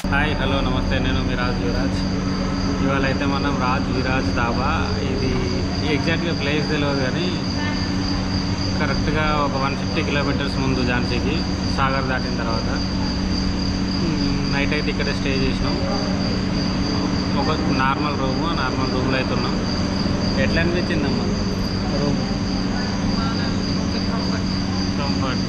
Hi hello నమస్తే నేను మీ రాజ్ విరాజ్ ఇవాళ అయితే మనం రాజ్ విరాజ్ దాబా ఇది ఎగ్జాక్ట్గా ప్లేస్ తెలియదు కానీ కరెక్ట్గా ఒక వన్ ఫిఫ్టీ కిలోమీటర్స్ ముందు ఝాన్సీకి సాగర్ దాటిన తర్వాత నైట్ అయితే ఇక్కడే స్టే చేసినాం ఒక నార్మల్ రూము నార్మల్ రూమ్లో అయితే ఉన్నాం ఎట్లా అనిపించిందమ్మా రూమ్ కంఫర్ట్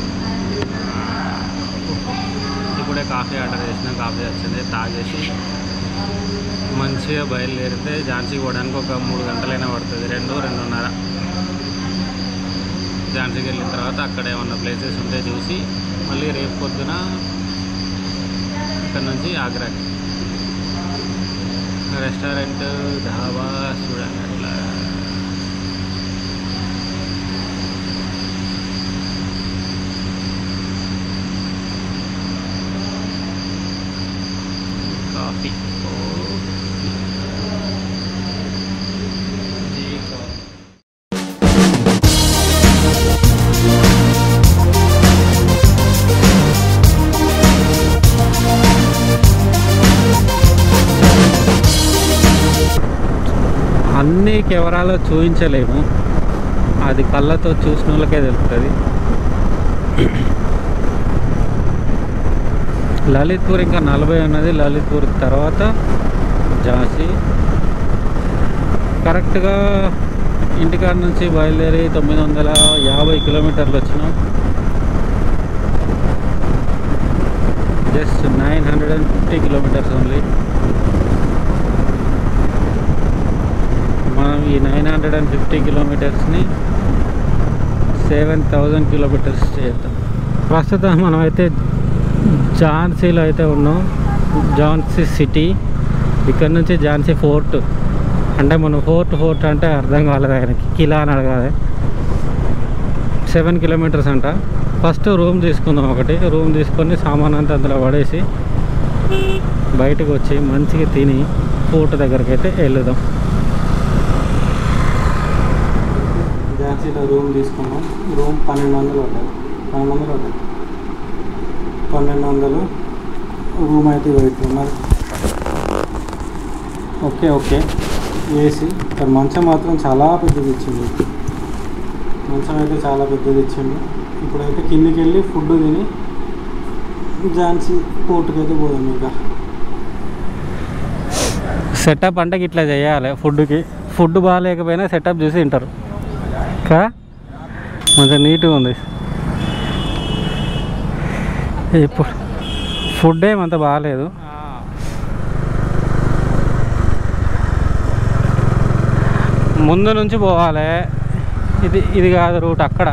ఇప్పుడే కాఫీ ఆర్డర్ చేసిన కాఫీ వచ్చింది తాగేసి మంచిగా బయలుదేరితే ఝాన్సీకి పోవడానికి ఒక మూడు గంటలైనా పడుతుంది రెండు రెండున్నర ఝాన్సీకి వెళ్ళిన తర్వాత అక్కడ ఏమన్నా ప్లేసెస్ ఉంటే చూసి మళ్ళీ రేపు పొద్దున ఇక్కడ నుంచి ఆగ్రాకి రెస్టారెంట్ ధాబా చూడండి అట్లా కాఫీ ఓ జీ కాఫీ అన్ని కెమెరాలో చూపించలేము అది కళ్ళతో చూసిన వాళ్ళకే తెలుస్తుంది లలిత్పూర్ ఇంకా నలభై ఉన్నది లలిత్పూర్ తర్వాత ఝాన్సీ కరెక్ట్గా ఇంటికాడ నుంచి బయలుదేరి తొమ్మిది వందల యాభై కిలోమీటర్లు వచ్చినాం just nine hundred and fifty kilometres only మనం ఈ నైన్ హండ్రెడ్ అండ్ ఫిఫ్టీ కిలోమీటర్స్ని సెవెన్ థౌజండ్ కిలోమీటర్స్ చేద్దాం ప్రస్తుతం మనం అయితే ఝాన్సీలో అయితే ఉన్నాం ఝాన్సీ సిటీ ఇక్కడ నుంచి ఝాన్సీ ఫోర్ట్ అంటే మనం ఫోర్ట్ ఫోర్ట్ అంటే అర్థం కాలేదు ఆయనకి కిలా అని అడగాలి సెవెన్ కిలోమీటర్స్ అంట ఫస్ట్ రూమ్ తీసుకుందాం ఒకటి రూమ్ తీసుకొని సామాన్ అంతా అందులో పడేసి బయటకు వచ్చి మంచిగా తిని ఫోర్ట్ దగ్గరికి అయితే వెళ్దాం ఝాన్సీలో రూమ్ తీసుకున్నాం రూమ్ పన్నెండు వందలు ఉంటుంది పన్నెండు వందలు ఉంటుంది పన్నెండు వందలు రూమ్ అయితే వెయిట్ మరి ఓకే ఓకే ఏసీ ఇక్కడ మంచం మాత్రం చాలా పెద్దది ఇచ్చింది మంచం అయితే చాలా పెద్దది ఇచ్చిండు ఇప్పుడైతే కిందికి వెళ్ళి ఫుడ్ తిని ఝాన్సీ పోర్టుకి అయితే పోదాం ఇంకా సెటప్ అంటే ఇట్లా చేయాలి ఫుడ్కి ఫుడ్ బాగాలేకపోయినా సెటప్ చూసి తింటారు కా మంచిగా నీట్గా ఉంది ఇప్పుడు ఫుడ్ ఏమంత బాగాలేదు ముందు నుంచి పోవాలి ఇది ఇది కాదు రూట్ అక్కడ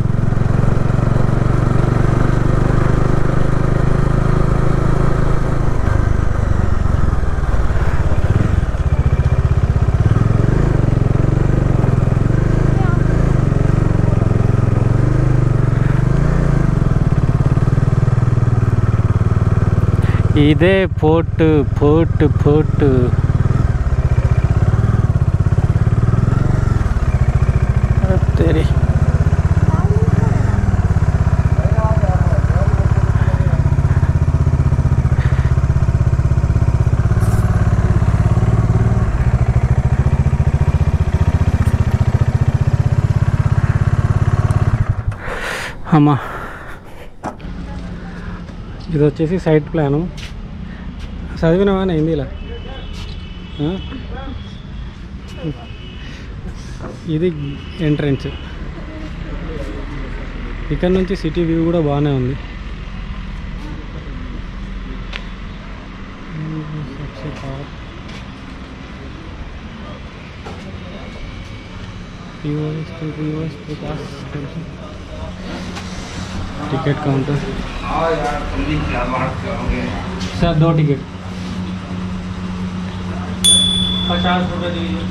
ఇదే పోర్ట్ పోర్ట్ పోర్ట్ తెరి అమ్మా ఇది వచ్చేసి సైట్ ప్లాను చదివినావా హిందీలో ఆ? ఇది ఎంట్రన్స్ ఇక్కడ నుంచి సిటీ వ్యూ కూడా బాగానే ఉంది टिकट काउंटर सर दो टिकट पचास रुपये दीजिए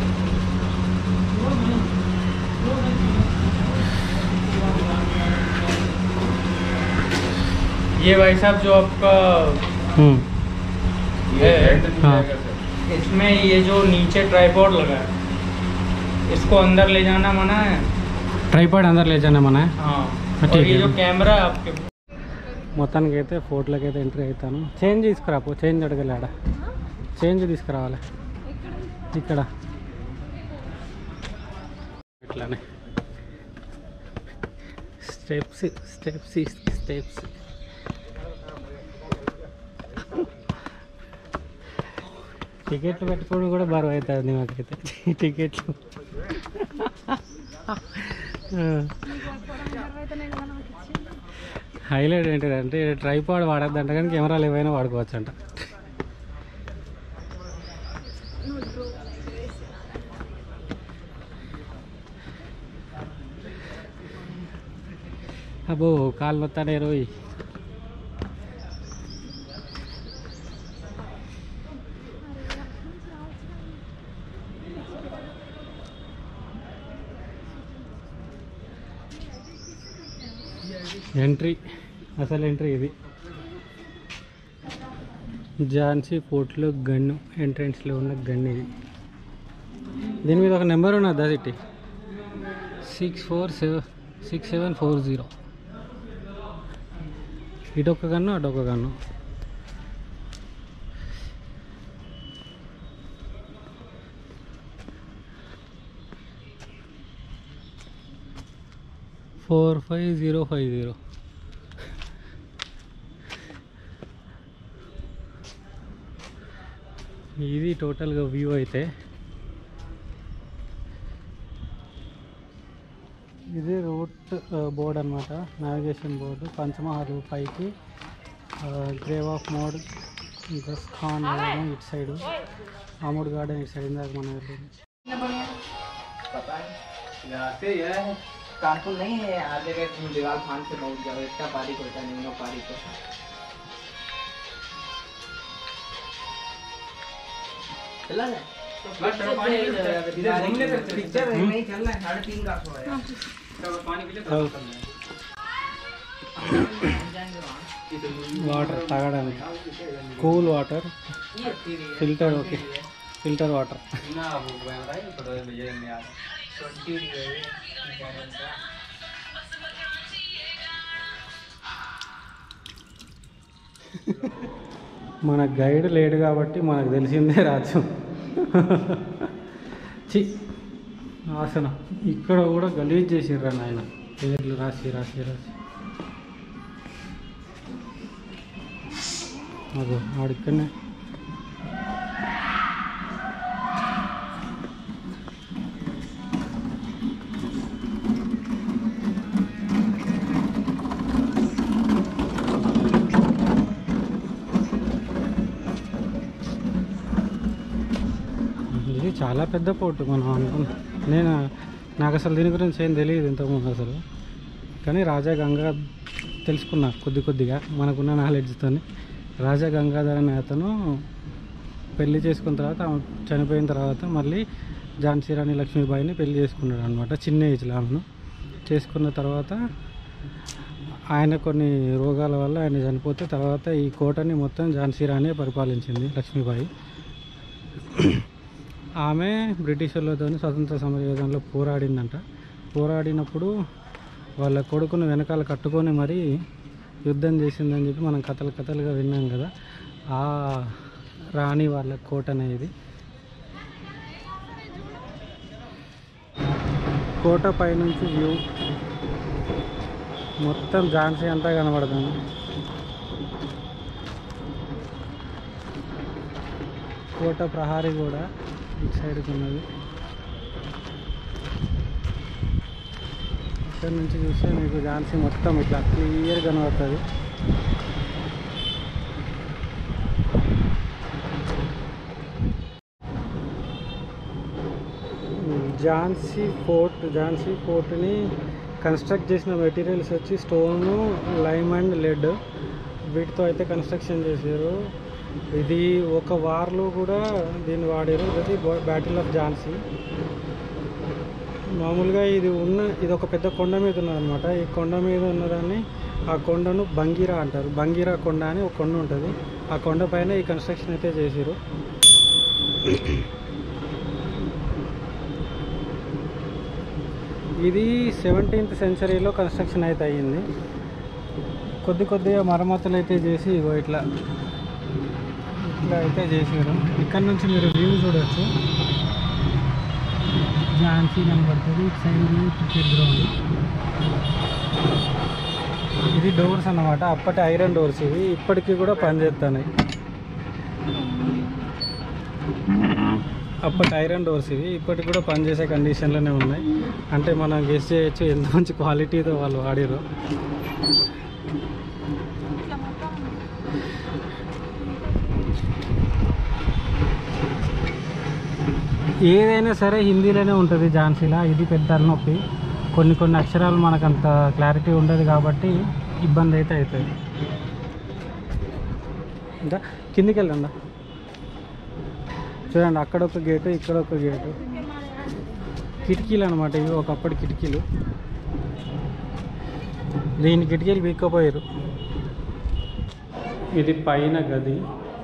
ये भाई साहब जो आपका हम्म है हाँ इसमें ये जो नीचे ट्राईपोर्ड लगा है इसको अंदर ले जाना मना है ट्राईपॉड अंदर ले जाना मना है हाँ हाँ, और ठीक ये है। जो कैमरा है आपके మొత్తానికి అయితే ఫోర్ట్లోకి అయితే ఎంట్రీ అవుతాను చేంజ్ తీసుకురా పో చేంజ్ అడగలేడ చేంజ్ తీసుకురావాలి ఇక్కడ ఇట్లానే స్టెప్స్ స్టెప్స్ స్టెప్స్ టికెట్లు పెట్టుకోవడం కూడా బరువు అవుతుంది మాకైతే టికెట్లు హైలైట్ ఏంటంటే ట్రైపాడ్ వాడద్దంట కానీ కెమెరాలు ఏవైనా వాడుకోవచ్చు అంట అబ్బో కాళ్ళు నొత్తానే రోయ్ ఎంట్రీ అసలు ఎంట్రీ ఇది ఝాన్సీ ఫోర్ట్లో గన్ను ఎంట్రన్స్లో ఉన్న గన్ ఇది దీని మీద ఒక నెంబర్ ఉన్నది అది ఇట్టి six four seven six seven four zero ఇటొక గన్ను అటొక gun four five zero five zero ఇది టోటల్గా వ్యూ అయితే ఇది రూట్ బోర్డ్ అనమాట నావిగేషన్ బోర్డు పంచమహల్ పైకి గ్రేవ్ ఆఫ్ మోడ్ గస్ ఖాన్ గార్డెన్ ఇటు సైడ్ ఆమోడ్ గార్డెన్ ఇటు సైడ్ ఇందాక మనం వెళ్ళింది पता है यहाँ से यह है कानपुर नहीं है आगे के दीवार खान से बहुत ज्यादा इसका पारिक होता है निम्नो पारिक होता है चला जाए इधर घूमने का पिक्चर है नहीं चलना है साढ़े तीन का सौ है వాటర్ తాగడానికి cool water filter okay filter water మన గైడ్ లేడు కాబట్టి మనకు తెలిసిందే రాజు చి ఆసన ఇక్కడ కూడా గలీజ్ చేసిర్రా నాయన పేర్లు రాసి రాసి రాసి అదో ఆడిక్కడనే ఇది చాలా పెద్ద పోర్టు మనం అనుకున్నాం నేను నాకు అసలు దీని గురించి ఏం తెలియదు ఇంతకుముందు అసలు కానీ రాజా గంగా తెలుసుకున్నా కొద్ది కొద్దిగా మనకున్న నాలెడ్జ్తో రాజా గంగాధర్ అనే అతను పెళ్లి చేసుకున్న తర్వాత ఆమె చనిపోయిన తర్వాత మళ్ళీ ఝాన్సీ రాణి లక్ష్మీబాయిని పెళ్లి చేసుకున్నాడు అనమాట చిన్న ఏజ్లో ఆమెను చేసుకున్న తర్వాత ఆయన కొన్ని రోగాల వల్ల ఆయన చనిపోతే తర్వాత ఈ కోటని మొత్తం ఝాన్సీ రాణి పరిపాలించింది లక్ష్మీబాయి ఆమె బ్రిటిష్ వాళ్ళతో స్వతంత్ర సమరయోధంలో పోరాడిందంట పోరాడినప్పుడు వాళ్ళ కొడుకును వెనకాల కట్టుకొని మరీ యుద్ధం చేసిందని చెప్పి మనం కథలు కథలుగా విన్నాం కదా ఆ రాణి వాళ్ళ కోట అనేది కోట పైనుంచి వ్యూ మొత్తం ఝాన్సీ అంతా కనబడుతుంది కోట ప్రహారీ కూడా ఇటు సైడ్కి ఉన్నది ఇక్కడ నుంచి చూస్తే మీకు ఝాన్సీ మొత్తం ఇట్లా క్లియర్ కనబడుతుంది ఝాన్సీ ఫోర్ట్ ఝాన్సీ ఫోర్ట్ని కన్స్ట్రక్ట్ చేసిన మెటీరియల్స్ వచ్చి స్టోను లైమ్ అండ్ లెడ్ వీటితో అయితే కన్స్ట్రక్షన్ చేశారు ఇది ఒక వార్లో కూడా దీన్ని వాడారు ఇది బ్యాటిల్ ఆఫ్ ఝాన్సీ మామూలుగా ఇది ఉన్న ఇది ఒక పెద్ద కొండ మీద ఉన్నదన్నమాట ఈ కొండ మీద ఉన్నదాన్ని ఆ కొండను బంగిరా అంటారు బంగిరా కొండ అని ఒక కొండ ఉంటుంది ఆ కొండ పైన ఈ కన్స్ట్రక్షన్ అయితే చేసారు ఇది సెవెంటీన్త్ సెంచరీలో కన్స్ట్రక్షన్ అయితే అయ్యింది కొద్ది కొద్దిగా మరమ్మతులు అయితే చేసి ఇగో ఇట్లా ఇట్లా అయితే చేసారు ఇక్కడ నుంచి మీరు వ్యూ చూడొచ్చు ఝాన్సీ కనబడుతుంది ఇటు సైడ్ ఉంది క్రికెట్ గ్రౌండ్ ఇది డోర్స్ అన్నమాట అప్పటి ఐరన్ డోర్స్ ఇవి ఇప్పటికీ కూడా పనిచేస్తున్నాయి అప్పటి ఐరన్ డోర్స్ ఇవి ఇప్పటికి కూడా పనిచేసే కండిషన్లోనే ఉన్నాయి అంటే మనం గెస్ట్ చేయొచ్చు ఎంత మంచి క్వాలిటీతో వాళ్ళు వాడిరు ఏదైనా సరే హిందీలోనే ఉంటుంది ఝాన్సీలా ఇది పెద్ద తలనొప్పి కొన్ని కొన్ని అక్షరాలు మనకు అంత క్లారిటీ ఉండదు కాబట్టి ఇబ్బంది అయితే అవుతుంది ఇంకా కిందికి వెళ్ళండి చూడండి అక్కడ ఒక గేటు ఇక్కడ ఒక గేటు కిటికీలు అనమాట ఇవి ఒకప్పటి కిటికీలు దీని కిటికీలు వీక్కపోయారు ఇది పైన గది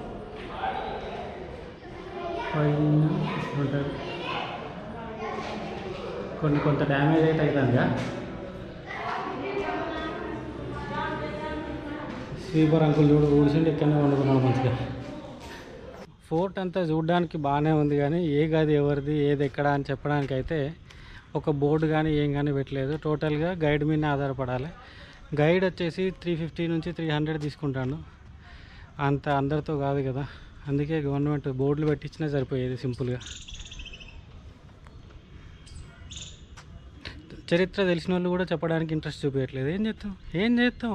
పైన ఉంటుంది కొన్ని కొంత డ్యామేజ్ అయితే అవుతుందిగా స్వీపర్ అంకుల్ చూడు ఊడిసిండి ఇక్కడనే వండుకున్నాడు మంచిగా ఫోర్ట్ అంతా చూడడానికి బాగానే ఉంది కానీ ఏ గది ఎవరిది ఏది ఎక్కడ అని చెప్పడానికి అయితే ఒక బోర్డు కానీ ఏం కానీ పెట్టలేదు టోటల్గా గైడ్ మీద ఆధారపడాలి గైడ్ వచ్చేసి త్రీ ఫిఫ్టీ నుంచి త్రీ హండ్రెడ్ తీసుకుంటాను అంత అందరితో కాదు కదా అందుకే గవర్నమెంట్ బోర్డులు పెట్టించినా సరిపోయేది సింపుల్గా చరిత్ర తెలిసిన వాళ్ళు కూడా చెప్పడానికి ఇంట్రెస్ట్ చూపించట్లేదు ఏం చేస్తాం ఏం చేస్తాం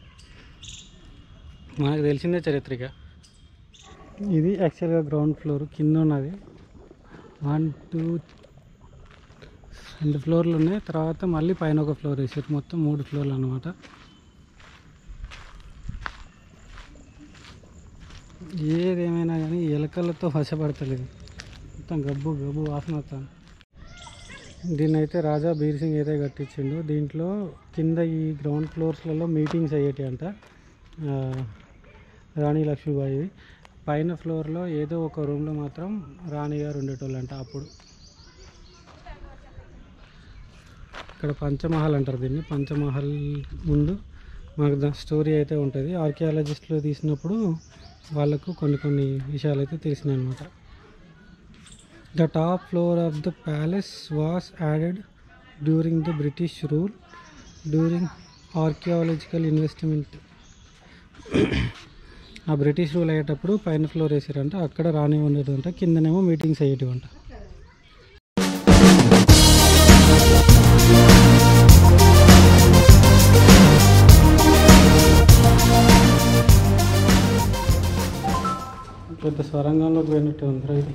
మనకు తెలిసిందే చరిత్రిక ఇది యాక్చువల్గా గ్రౌండ్ ఫ్లోర్ కింద ఉన్నది వన్ టూ రెండు ఫ్లోర్లు ఉన్నాయి తర్వాత మళ్ళీ పైన ఒక ఫ్లోర్ వేసారు మొత్తం మూడు ఫ్లోర్లు అనమాట ఏదేమైనా కానీ ఎలకలతో వశపడతలేదు మొత్తం గబ్బు గబ్బు వాసన వస్తుంది దీన్ని అయితే రాజా బీర్ సింగ్ అయితే కట్టించిండు దీంట్లో కింద ఈ గ్రౌండ్ ఫ్లోర్స్లలో మీటింగ్స్ అయ్యేటి అంట ఆ, రాణి లక్ష్మీబాయి పైన ఫ్లోర్లో ఏదో ఒక రూమ్లో మాత్రం రాణి గారు ఉండేటోళ్ళంట అప్పుడు ఇక్కడ పంచమహల్ అంటారు దీన్ని పంచమహల్ ముందు మనకు దా స్టోరీ అయితే ఉంటుంది ఆర్కియాలజిస్టులు తీసినప్పుడు వాళ్ళకు కొన్ని కొన్ని విషయాలు అయితే తెలిసినాయి అనమాట the top floor of the palace was added during the British rule during archaeological investment ఆ బ్రిటిష్ రూల్ అయ్యేటప్పుడు పైన ఫ్లోర్ వేసారంట అక్కడ రాని ఉండేదంట కిందనేమో మీటింగ్స్ అయ్యేటివంట పెద్ద స్వరంగంలోకి పోయినట్టు ఉంది ఇది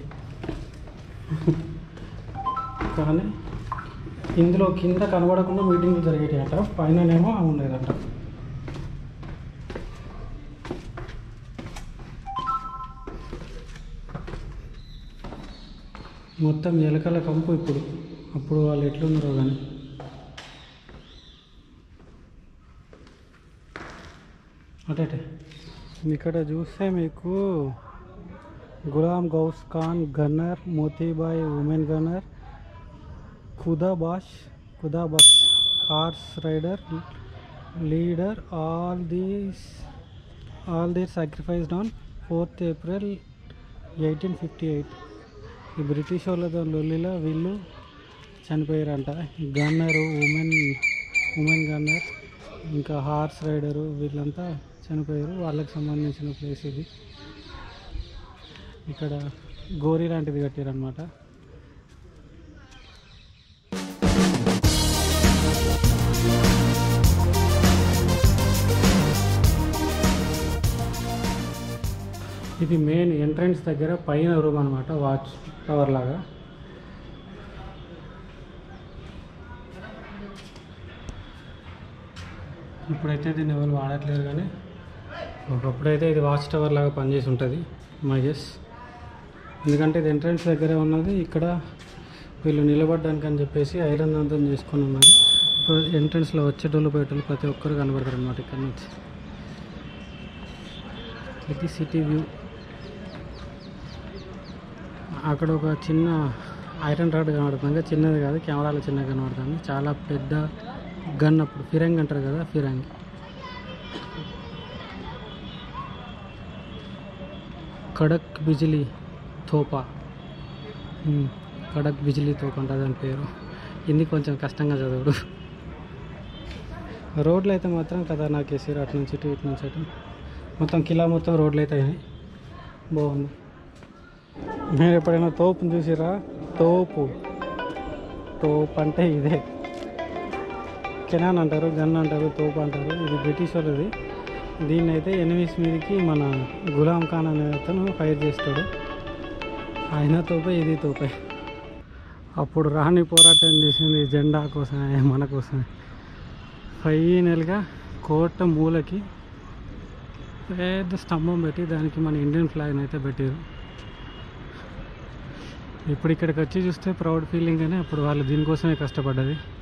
కానీ ఇందులో కింద కనబడకుండా మీటింగ్లు జరిగేటివట పైననేమో ఉండేదంట మొత్తం ఎలకల కంపు ఇప్పుడు అప్పుడు వాళ్ళు ఎట్లున్నారో కానీ అటే ఇక్కడ చూస్తే మీకు Ghulam Ghaus Khan gunner Motibai women gunner Khudabash Khuda Bakhsh horse rider leader all these all there sacrificed on fourth April eighteen fifty eight ఈ బ్రిటిష్ వాళ్ళతో లొల్లిలో వీళ్ళు చనిపోయారంట గన్నరు ఉమెన్ ఉమెన్ గన్నర్ ఇంకా హార్స్ రైడరు వీళ్ళంతా చనిపోయారు వాళ్ళకి సంబంధించిన ప్లేస్ ఇది ఇక్కడ గోరీ లాంటిది కట్టారనమాట ఇది మెయిన్ ఎంట్రన్స్ దగ్గర పైన రూమ్ అనమాట వాచ్ టవర్ లాగా ఇప్పుడైతే దీన్ని ఎవరు వాడట్లేరు కానీ ఒకప్పుడైతే ఇది వాచ్ టవర్ లాగా పనిచేసి ఉంటుంది మై గెస్ ఎందుకంటే ఇది ఎంట్రన్స్ దగ్గరే ఉన్నది ఇక్కడ వీళ్ళు నిలబడడానికి అని చెప్పేసి ఐరన్ అంతం చేసుకొని ఉన్నారు ఇప్పుడు ఎంట్రన్స్లో వచ్చేటోళ్ళు పోయేటోళ్ళు ప్రతి ఒక్కరు కనబడతారు అనమాట ఇక్కడ నుంచి ఇది సిటీ వ్యూ అక్కడ ఒక చిన్న ఐరన్ రాడ్ కనబడుతుంది చిన్నది కాదు కెమెరాలో చిన్నగా కనబడుతుంది చాలా పెద్ద గన్ అప్పుడు ఫిరంగ్ అంటారు కదా ఫిరంగ్ కడక్ బిజిలీ తోపా ఉమ్, కడక్ బిజిలీ తోప అంట దాని పేరు హిందీ కొంచెం కష్టంగా చదువుడు రోడ్లు అయితే మాత్రం కదా నాకు వేసారు అటు నుంచి ఇటు ఇటు నుంచి అటు మొత్తం కిలా మొత్తం రోడ్లు అయితే అయినాయి బాగుంది మీరు ఎప్పుడైనా తోపుని చూసిరా తోపు తోపు అంటే ఇదే కెనాన్ అంటారు గన్ అంటారు తోపు అంటారు ఇది బ్రిటిష్ వాళ్ళది దీన్ని అయితే ఎనిమిస్ మీదకి మన గులాం ఖాన్ అనే అతను ఫైర్ చేస్తాడు ఆయన తోపే ఇది తోపే అప్పుడు రాణి పోరాటం చేసింది జెండా కోసమే మన కోసమే ఫైనల్గా కోట మూలకి పెద్ద స్తంభం పెట్టి దానికి మన ఇండియన్ ఫ్లాగ్ని అయితే పెట్టారు ఇప్పుడు ఇక్కడికి వచ్చి చూస్తే ప్రౌడ్ ఫీలింగ్ అని అప్పుడు వాళ్ళు దీనికోసమే కష్టపడ్డది